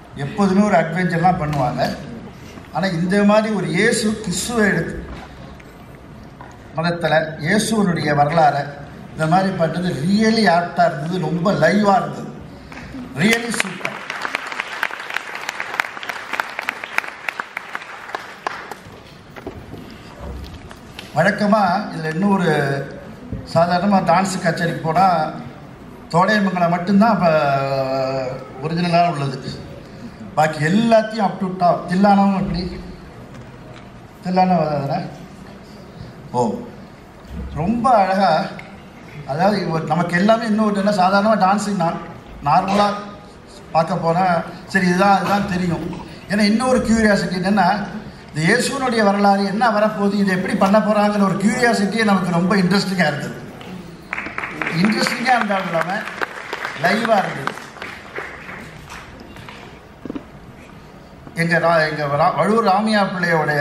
எப்போதுமே ஒரு அட்வென்ச்சர்லாம் பண்ணுவாங்க ஆனால் இந்த மாதிரி ஒரு இயேசு கிறிஸ்துவை எடுத்து மதத்தில் இயேசுவனுடைய வரலாறை இந்த மாதிரி பண்ணுறது ரியலி ஆப்டாக இருந்தது ரொம்ப லைவாக இருந்தது ரியலி சூப்பர் வழக்கமாக இதில் இன்னும் ஒரு சாதாரணமாக டான்ஸ் கச்சேரிக்கு போனால் தோடையமங்கலம் மட்டும்தான் இப்போ ஒரிஜினலாக உள்ளது பாக்கி எல்லாத்தையும் அப் டு டாப் தில்லானாவும் எப்படி தில்லானா வராதுண்ணா ஓ ரொம்ப அழகாக அதாவது இவர் நமக்கு எல்லாமே இன்னொரு என்ன சாதாரணமாக டான்ஸிங் நான் நார்மலாக பார்க்க போனால் சரி இதுதான் அதுதான் தெரியும் ஏன்னா இன்னொரு கியூரியாசிட்டி என்னென்னா இந்த இயேசுனுடைய வரலாறு என்ன வரப்போகுது இது எப்படி பண்ண போகிறாங்கிற ஒரு கியூரியாசிட்டியே நமக்கு ரொம்ப இன்ட்ரெஸ்டிங்காக இருந்தது இன்ட்ரெஸ்டிங்காக இருந்தாலும் இல்லாமல் லைவாக இருந்தது எங்கள் ரா எங்கள் ரா வழுவூர் ராமியா பிள்ளையோடைய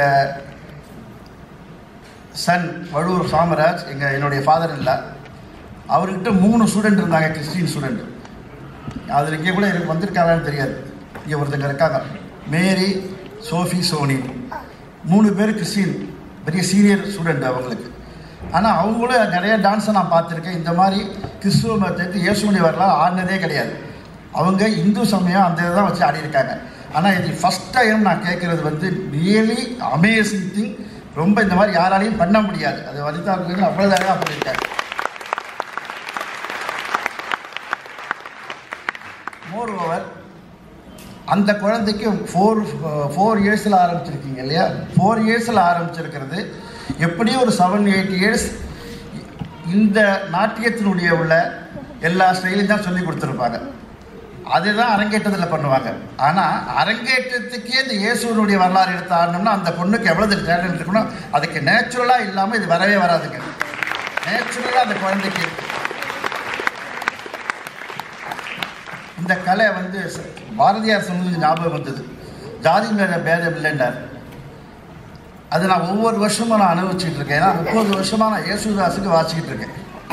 சன் வழுவூர் சாமராஜ் எங்கள் என்னுடைய ஃபாதர் இல்லை அவர்கிட்ட மூணு ஸ்டூடெண்ட் இருந்தாங்க கிறிஸ்டின் ஸ்டூடெண்ட் அதில் இங்கே கூட எனக்கு வந்திருக்காங்கன்னு தெரியாது இங்கே ஒருத்தங்க இருக்காங்க மேரி சோஃபி சோனி மூணு பேர் கிறிஸ்டின் பெரிய சீனியர் ஸ்டூடெண்ட் அவங்களுக்கு ஆனால் அவங்களும் நிறைய டான்ஸை நான் பார்த்துருக்கேன் இந்த மாதிரி கிறிஸ்துவ மதத்துக்கு இயேசுமணி வரலாம் ஆடினதே கிடையாது அவங்க இந்து சமயம் அந்த இதை தான் வச்சு ஆடியிருக்காங்க ஆனால் இது ஃபஸ்ட் டைம் நான் கேட்குறது வந்து ரியலி அமேசிங் திங் ரொம்ப இந்த மாதிரி யாராலையும் பண்ண முடியாது அது வனிதா பிள்ளைங்க அவ்வளோ அழகாக பண்ணியிருக்காங்க மோர் ஓவர் அந்த குழந்தைக்கு ஃபோர் ஃபோர் இயர்ஸில் ஆரம்பிச்சிருக்கீங்க இல்லையா ஃபோர் இயர்ஸில் ஆரம்பிச்சிருக்கிறது எப்படியும் ஒரு செவன் எயிட் இயர்ஸ் இந்த நாட்டியத்தினுடைய உள்ள எல்லா ஸ்டைலையும் தான் சொல்லி கொடுத்துருப்பாங்க அதுதான் அரங்கேற்றத்தில் பண்ணுவாங்க ஆனால் அரங்கேற்றத்துக்கே இந்த இயேசுவனுடைய வரலாறு எடுத்து ஆடணும்னா அந்த பொண்ணுக்கு எவ்வளவு டேலண்ட் இருக்கணும் அதுக்கு நேச்சுரலாக இல்லாமல் இது வரவே வராதுங்க நேச்சுரலாக அந்த குழந்தைக்கு இருக்கு இந்த கலை வந்து ச- பாரதியார் சொன்னது ஞாபகம் வந்தது ஜாதி மேல பேதம் இல்லைன்றார் அது நான் ஒவ்வொரு வருஷமும் நான் அனுபவிச்சுட்டு இருக்கேன் ஏன்னா முப்பது வருஷமாக நான் இயேசுதாஸுக்கு வாசிக்கிட்டு இருக்கேன்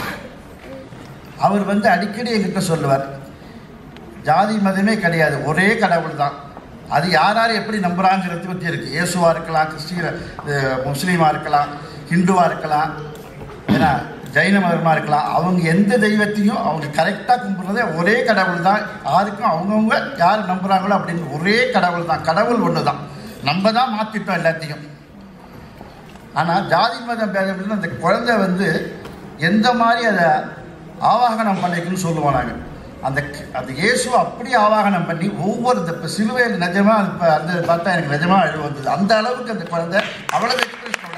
அவர் வந்து அடிக்கடி என்கிட்ட சொல்லுவார் ஜாதி மதமே கிடையாது ஒரே கடவுள் தான் அது யார் யார் எப்படி நம்புறாங்கிறது பற்றி இருக்கு இயேசுவா இருக்கலாம் கிறிஸ்டிய அஹ், முஸ்லீமா இருக்கலாம் ஹிந்துவா இருக்கலாம் ஏன்னா ஜைன மதமா இருக்கலாம் அவங்க எந்த தெய்வத்தையும் அவங்க கரெக்டாக கும்பிட்றதே ஒரே கடவுள் தான் யாருக்கும் அவங்கவுங்க யார் நம்புறாங்களோ அப்படின்னு ஒரே கடவுள் தான் கடவுள் ஒன்று தான் நம்ம தான் மாற்றிட்டோம் எல்லாத்தையும் ஆனால் ஜாதி மதம் பேதம் இல்லைன்னா அந்த குழந்தை வந்து எந்த மாதிரி அதை ஆவாகனம் பண்ணிக்கணும்னு சொல்லுவோம் நாங்கள் அந்த அந்த இயேசுவை அப்படி ஆவாகனம் பண்ணி ஒவ்வொரு இந்த இப்போ சிலுவையில் நிஜமாக இப்போ அந்த பார்த்தா எனக்கு நிஜமாக அழுவு வந்தது அந்த அளவுக்கு அந்த குழந்தை அவ்வளோ எக்ஸ்பிரஷனோட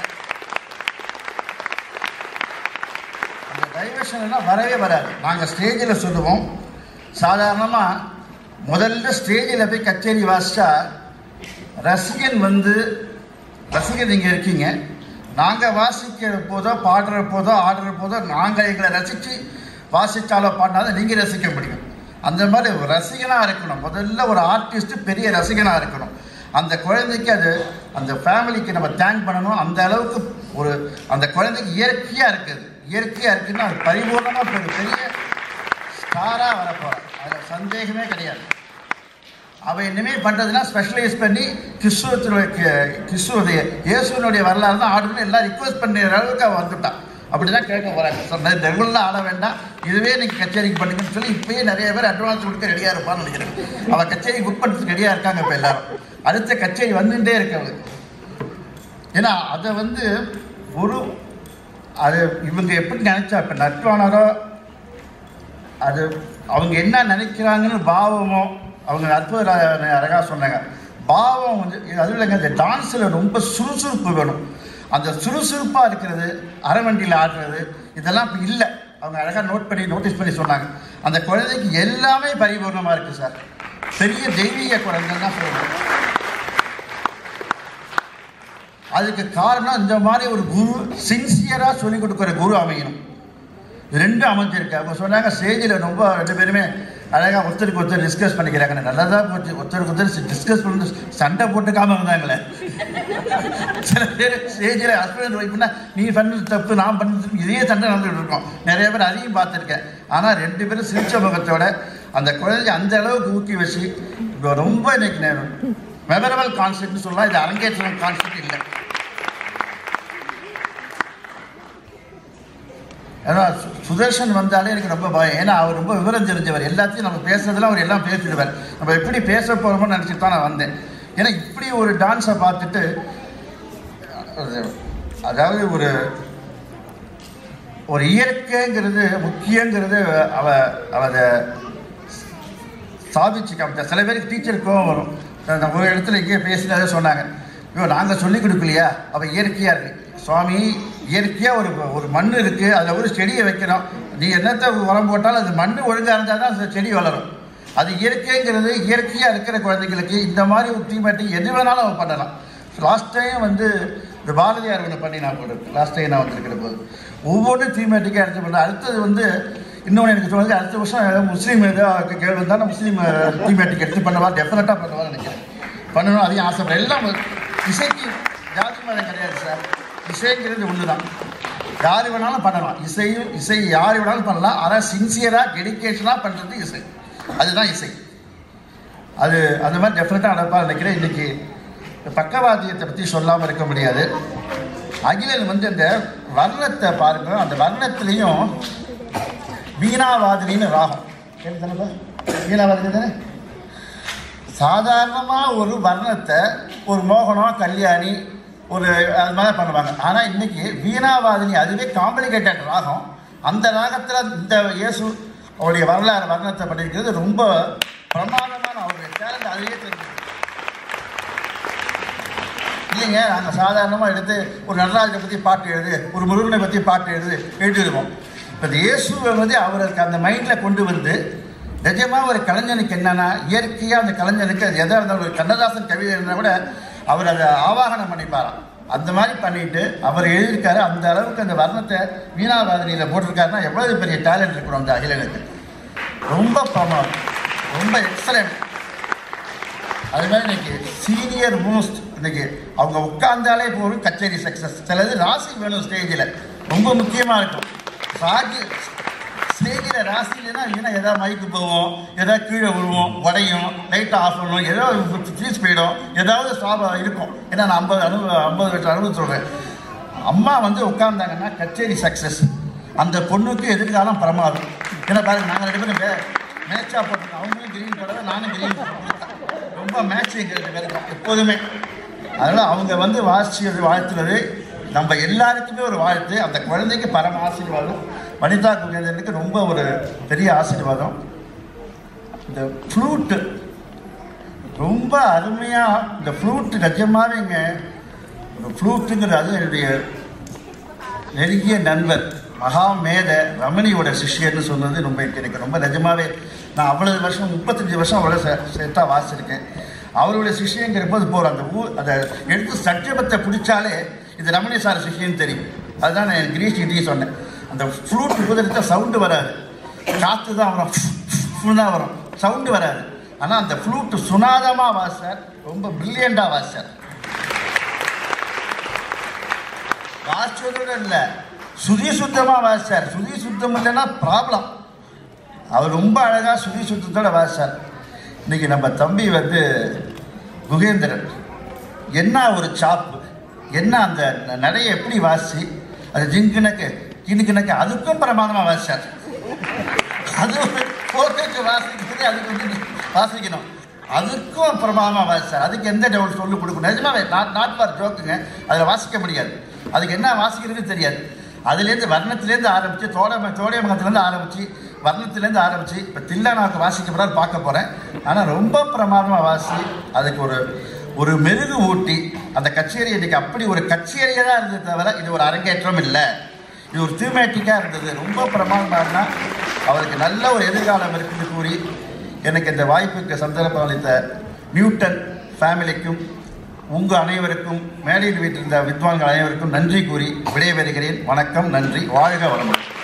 அந்த டைவர்ஷன் எல்லாம் வரவே வராது நாங்கள் ஸ்டேஜில் சொல்லுவோம் சாதாரணமாக முதல்ல ஸ்டேஜில் போய் கச்சேரி வாசிச்சா ரசிகன் வந்து ரசிகர் நீங்கள் இருக்கீங்க நாங்கள் வாசிக்கிற போதோ பாடுற போதோ ஆடுற போதோ நாங்கள் எங்களை ரசித்து வாசித்தாலோ பாடினாலும் நீங்கள் ரசிக்க முடியும் அந்த மாதிரி ஒரு ரசிகனாக இருக்கணும் முதல்ல ஒரு ஆர்டிஸ்ட் பெரிய ரசிகனாக இருக்கணும் அந்த குழந்தைக்கு அது அந்த ஃபேமிலிக்கு நம்ம தேங்க் பண்ணணும் அந்த அளவுக்கு ஒரு அந்த குழந்தைக்கு இயற்கையாக இருக்குது இயற்கையாக இருக்குன்னா அது பரிபூர்ணமாக பெரிய பெரிய ஸ்டாராக வரப்போகிறான் அதில் சந்தேகமே கிடையாது அவன் இனிமேல் பண்ணுறதுனா ஸ்பெஷலைஸ் பண்ணி கிறிஸ்துவத்தினுடைய கிறிஸ்துவதைய இயேசுவனுடைய வரலாறு தான் ஆடணும்னு எல்லாம் ரிக்வஸ்ட் பண்ணுற அளவுக்கு அவன் வந்துட்டான் அப்படி தான் கேட்க போகிறாங்க சொன்னேன் ரெகுலராக ஆட வேண்டாம் இதுவே நீங்கள் கச்சேரிக்கு பண்ணுங்கன்னு சொல்லி இப்பயே நிறைய பேர் அட்வான்ஸ் கொடுக்க ரெடியாக இருப்பான்னு நினைக்கிறேன் அவன் கச்சேரி புக் பண்ணுறதுக்கு ரெடியாக இருக்காங்க இப்போ எல்லாரும் அடுத்த கச்சேரி வந்துட்டே இருக்கு அவளுக்கு ஏன்னா அதை வந்து ஒரு அது இவங்க எப்படி நினைச்சா இப்போ நட்பானரோ அது அவங்க என்ன நினைக்கிறாங்கன்னு பாவமோ அவங்க அற்புத அழகாக சொன்னாங்க பாவம் வந்து இது அதுவும் இல்லைங்க இந்த டான்ஸில் ரொம்ப சுறுசுறுப்பு வேணும் அந்த சுறுசுறுப்பாக இருக்கிறது அரைவண்டியில் ஆடுறது இதெல்லாம் இப்போ இல்லை அவங்க அழகாக நோட் பண்ணி நோட்டீஸ் பண்ணி சொன்னாங்க அந்த குழந்தைக்கு எல்லாமே பரிபூர்ணமாக இருக்குது சார் பெரிய தெய்வீக குழந்தைன்னு தான் சொல்லுவேன் அதுக்கு காரணம் இந்த மாதிரி ஒரு குரு சின்சியராக சொல்லிக் கொடுக்குற குரு அமையணும் இது ரெண்டும் அமைஞ்சிருக்கு அவங்க சொன்னாங்க ஸ்டேஜில் ரொம்ப ரெண்டு பேருமே அழகாக ஒருத்தருக்கு ஒருத்தர் டிஸ்கஸ் பண்ணிக்கிறாங்க நல்லதாக போச்சு ஒருத்தருக்கு ஒருத்தர் டிஸ்கஸ் பண்ணி சண்டை போட்டுக்காம இருந்தாங்களே சில பேர் ஸ்டேஜில் ஹஸ்பண்ட் ஒய்ஃப்னா நீ பண்ணது தப்பு நான் பண்ணது இதே சண்டை நடந்துகிட்டு இருக்கோம் நிறைய பேர் அதையும் பார்த்துருக்கேன் ஆனால் ரெண்டு பேரும் சிரிச்ச முகத்தோட அந்த குழந்தைய அந்த அளவுக்கு ஊக்கி வச்சு இப்போ ரொம்ப இன்னைக்கு மெமரபிள் கான்செப்ட்னு சொல்லலாம் இது அரங்கேற்றம் கான்செப்ட் இல்லை ஏன்னா சு- சுதர்ஷன் வந்தாலே எனக்கு ரொம்ப பயம் ஏன்னா அவர் ரொம்ப விவரம் தெரிஞ்சவர் எல்லாத்தையும் நம்ம பேசுறதுல அவர் எல்லாம் பேசிடுவார் நம்ம எப்படி பேச போகிறோமோ நினச்சிட்டு தான் நான் வந்தேன் ஏன்னா இப்படி ஒரு டான்ஸை பார்த்துட்டு அது- அதாவது ஒரு ஒரு இயற்கைங்கிறது முக்கியங்கிறது அவ அவ சாதிச்சு காமிச்சா சில பேருக்கு டீச்சர் கோவம் வரும் நான் ஒரு இடத்துல இங்கே பேசினதே சொன்னாங்க ஐயோ நாங்கள் சொல்லிக் கொடுக்கலையா அவள் இயற்கையாக இருக்கு சுவாமி இயற்கையாக ஒரு ஒரு மண் இருக்குது அதில் ஒரு செடியை வைக்கணும் நீ என்னத்தை உரம் போட்டாலும் அது மண் ஒழுங்காக இருந்தால் தான் அந்த செடி வளரும் அது இயற்கைங்கிறது இயற்கையாக இருக்கிற குழந்தைங்களுக்கு இந்த மாதிரி ஒரு தீமேட்டிங் எது வேணாலும் அவன் பண்ணலாம் லாஸ்ட் டைம் வந்து இந்த பாரதியார் ஒன்று பண்ணி நான் போட்டு லாஸ்ட் டைம் நான் வந்திருக்கிற போது ஒவ்வொன்றும் தீமேட்டிக்காக எடுத்து பண்ண அடுத்தது வந்து இன்னொன்று எனக்கு தோணுது அடுத்த வருஷம் முஸ்லீம் ஏதாவது கேள்வி வந்தால் நான் முஸ்லீம் தீமேட்டிக் எடுத்து பண்ணவா டெஃபினட்டாக பண்ணவான்னு நினைக்கிறேன் பண்ணணும் அதையும் ஆசைப்படுறேன் எல்லாம் இசைக்கு ஜாதி மதம் கிடையாது சார் இசைங்கிறது ஒன்று தான் யார் வேணாலும் பண்ணலாம் இசையும் இசை யார் வேணாலும் பண்ணலாம் ஆனால் சின்சியராக டெடிக்கேஷனாக பண்ணுறது இசை அதுதான் இசை அது அந்த மாதிரி டெஃபினட்டாக நடப்பா நினைக்கிறேன் இன்னைக்கு பக்கவாதியத்தை பற்றி சொல்லாமல் இருக்க முடியாது அகிலன் வந்து இந்த வர்ணத்தை பாருங்க அந்த வர்ணத்துலேயும் வீணாவாதினின்னு ராகம் கேள்வி தானேப்பா வீணாவாதினி தானே சாதாரணமாக ஒரு வர்ணத்தை ஒரு மோகனம் கல்யாணி ஒரு அது மாதிரி பண்ணுவாங்க ஆனால் இன்னைக்கு வீணாவாதினி அதுவே காம்ப்ளிகேட்டட் ராகம் அந்த ராகத்தில் இந்த இயேசு அவருடைய வரலாறு வர்ணத்தை பண்ணியிருக்கிறது ரொம்ப பிரமாதமான அவருடைய டேலண்ட் அதுவே தெரிஞ்சு இல்லைங்க நாங்கள் சாதாரணமாக எடுத்து ஒரு நடராஜனை பற்றி பாட்டு எழுது ஒரு முருகனை பற்றி பாட்டு எழுது எழுதிடுவோம் இப்போ இந்த இயேசுவை வந்து அவருக்கு அந்த மைண்டில் கொண்டு வந்து நிஜமாக ஒரு கலைஞனுக்கு என்னன்னா இயற்கையாக அந்த கலைஞனுக்கு அது எதாக இருந்தாலும் ஒரு கண்ணதாசன் கவிதை இருந்தால் கூட அவர் அதை ஆவாகனம் பண்ணிப்பாராம் அந்த மாதிரி பண்ணிட்டு அவர் எழுதியிருக்காரு அந்த அளவுக்கு அந்த வர்ணத்தை வீணாவாதினியில் போட்டிருக்காருன்னா எவ்வளவு பெரிய டேலண்ட் இருக்கணும் அந்த அகிலனுக்கு ரொம்ப பிரமாதம் ரொம்ப எக்ஸலண்ட் அது மாதிரி இன்னைக்கு சீனியர் மோஸ்ட் இன்னைக்கு அவங்க உட்கார்ந்தாலே போதும் கச்சேரி சக்ஸஸ் சிலது ராசி வேணும் ஸ்டேஜில் ரொம்ப முக்கியமாக இருக்கும் ராஜி ஸ்டேஜில் ராசி இல்லைன்னா இல்லைன்னா எதாவது மைக்கு போவோம் எதாவது கீழே விழுவோம் உடையும் லைட்டை ஆஃப் பண்ணுவோம் ஏதாவது ஃபீஸ் போயிடும் ஏதாவது ஸ்டாப் இருக்கும் ஏன்னா நான் ஐம்பது அனுபவம் ஐம்பது வருஷம் அனுபவம் சொல்கிறேன் அம்மா வந்து உட்கார்ந்தாங்கன்னா கச்சேரி சக்ஸஸ் அந்த பொண்ணுக்கு எதிர்காலம் பிரமாதம் ஏன்னா பாருங்க நாங்கள் ரெண்டு பேரும் மே- மேட்சா போட்டிருக்கோம் அவங்களும் கிரீன் போடவே நானும் கிரீன் ரொம்ப மேட்ச் எங்களுக்கு இருக்கும் எப்போதுமே அதனால் அவங்க வந்து வாசிச்சது வாழ்த்துறது நம்ம எல்லாருக்குமே ஒரு வாழ்த்து அந்த குழந்தைக்கு பரம ஆசீர்வாதம் வனிதா குழந்தைகளுக்கு ரொம்ப ஒரு பெரிய ஆசீர்வாதம் இந்த ஃப்ளூட்டு ரொம்ப அருமையாக இந்த ஃப்ளூட்டு நிஜமாவேங்க ஒரு ஃப்ளூட்டுங்கிறது அது என்னுடைய நெருங்கிய நண்பர் மகா மேத ரமணியோட சிஷ்யர்னு சொன்னது ரொம்ப எனக்கு ரொம்ப நிஜமாவே நான் அவ்வளவு வருஷம் முப்பத்தஞ்சு வருஷம் அவ்வளோ சேர்த்தா வாசிச்சிருக்கேன் அவருடைய சிஷ்யங்கிற போது போகிற அந்த ஊ அதை எடுத்து சட்சபத்தை பிடிச்சாலே இது ரமணி சார் சிஷ்யன்னு தெரியும் அதுதான் நான் கிரீஷ் கிட்டே சொன்னேன் அந்த ஃப்ளூட் ஊதலிட்ட சவுண்டு வராது காற்று தான் வரும் ஃபுல் தான் வரும் சவுண்டு வராது ஆனால் அந்த ஃப்ளூட்டு சுனாதமாக வாசார் ரொம்ப பிரில்லியண்டாக வாசார் வாசிச்சதோட இல்லை சுதி சுத்தமாக வாசிச்சார் சுதி சுத்தம் இல்லைன்னா ப்ராப்ளம் அவர் ரொம்ப அழகாக சுதி சுத்தத்தோட வாசிச்சார் இன்னைக்கு நம்ம தம்பி வந்து குகேந்திரன் என்ன ஒரு சாப்பு என்ன அந்த நடையை எப்படி வாசி அது ஜிங்குனக்கு கிணுக்குனக்கு அதுக்கும் பிரமாதமாக வாசிச்சார் அது ஒரு போட்டுக்கு வாசிக்கிறது அதுக்கு வந்து வாசிக்கணும் அதுக்கும் பிரமாதமாக வாசிச்சார் அதுக்கு எந்த டவுட் சொல்லி கொடுக்கணும் நிஜமாவே நாட் நாட் ஃபார் ஜோக்குங்க அதில் வாசிக்க முடியாது அதுக்கு என்ன வாசிக்கிறதுன்னு தெரியாது அதுலேருந்து வர்ணத்துலேருந்து ஆரம்பித்து தோட தோடையமங்கத்துலேருந்து ஆரம்பித்து வர்ணத்துலேருந்து ஆரம்பித்து இப்போ தில்லானாவுக்கு வாசிக்க போகிறாரு பார்க்க போகிறேன் ஆனால் ரொம்ப பிரமாதமாக வாசி அதுக்கு ஒரு ஒரு மெருகு ஊட்டி அந்த கச்சேரி இன்னைக்கு அப்படி ஒரு கச்சேரியாக தான் இருந்தது தவிர இது ஒரு அரங்கேற்றம் இல்லை இது ஒரு தீமேட்டிக்காக இருந்தது ரொம்ப பிரமாதமானா அவருக்கு நல்ல ஒரு எதிர்காலம் இருக்குன்னு கூறி எனக்கு இந்த வாய்ப்புக்கு சந்தர்ப்பம் அளித்த நியூட்டன் ஃபேமிலிக்கும் உங்கள் அனைவருக்கும் மேடையில் வீட்டிருந்த வித்வான்கள் அனைவருக்கும் நன்றி கூறி விடைபெறுகிறேன் வணக்கம் நன்றி வாழ்க வளமுடன்